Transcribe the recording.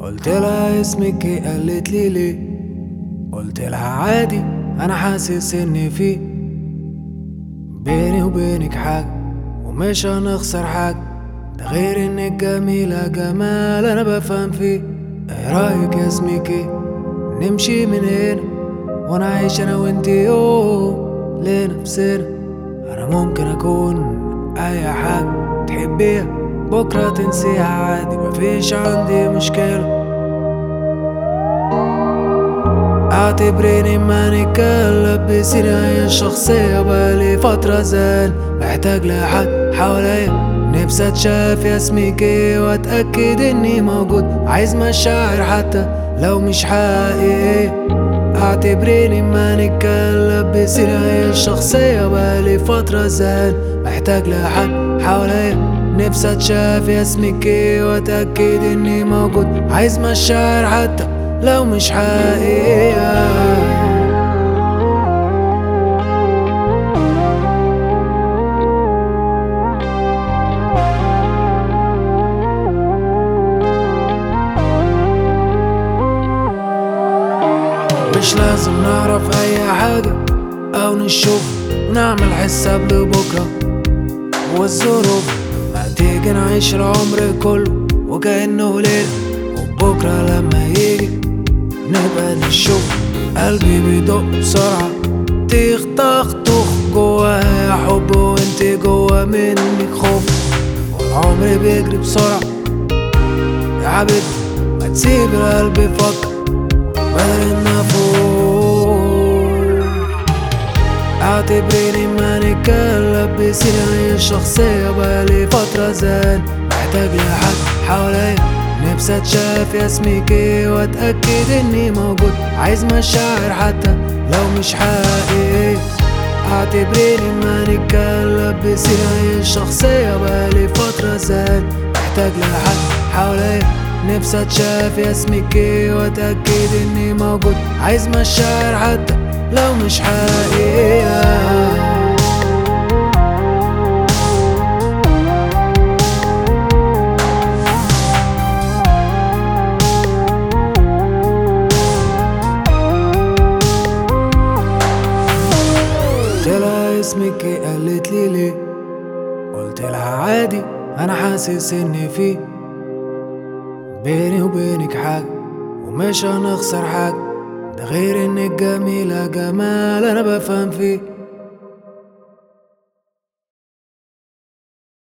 قلت لها اسمك ايه قالت لي ليه قلت لها عادي انا حاسس ان في بيني وبينك حاجة ومش هنخسر حاجة ده غير انك جميلة جمال انا بفهم فيه ايه رايك يا اسمك ايه نمشي من هنا وانا عايش انا وانتي يوم لنفسنا انا ممكن اكون اي حاجة تحبيها بكرة تنسيها عادي مفيش عندي مشكلة اعتبريني ما نتكلم بسيرة الشخصية بقالي فترة زان محتاج لحد حواليا نفسي اتشاف يا اسمك ايه واتأكد اني موجود عايز مشاعر حتى لو مش حقيقية اعتبريني ما نتكلم بسيرة الشخصية بقالي فترة زان محتاج لحد حواليا نفسي اتشاف يا اسمك ايه واتأكد اني موجود عايز مشاعر حتى لو مش حقيقية مش لازم نعرف اي حاجة او نشوف ونعمل حساب لبكرة والظروف ما تيجي نعيش العمر كله وكأنه ليلة وبكرة لما يجي نبقى نشوف قلبي بيدق بسرعة تيخ طخ طخ جوايا حب وانت جوا منك خوف والعمر بيجري بسرعة يا حبيبتي ما تسيب القلب يفكر بدل النفوق اعتبريني ما نتكلم بسيرة الشخصية بقالي فترة زان محتاج لحد حواليا نفسي اتشاف يا اسمك ايه واتأكد اني موجود عايز مشاعر حتى لو مش حقيقية اعتبريني ما نتكلم بسيرة الشخصية بقالي فترة زان محتاج لحد حواليا نفسي اتشاف يا اسمك ايه واتأكد اني موجود عايز مشاعر حتى لو مش حقيقية قلت لها اسمك ايه قالت لي ليه قلت لها عادي انا حاسس ان في بيني وبينك حاجة ومش هنخسر حاجة ده غير انك جميلة جمال انا بفهم فيه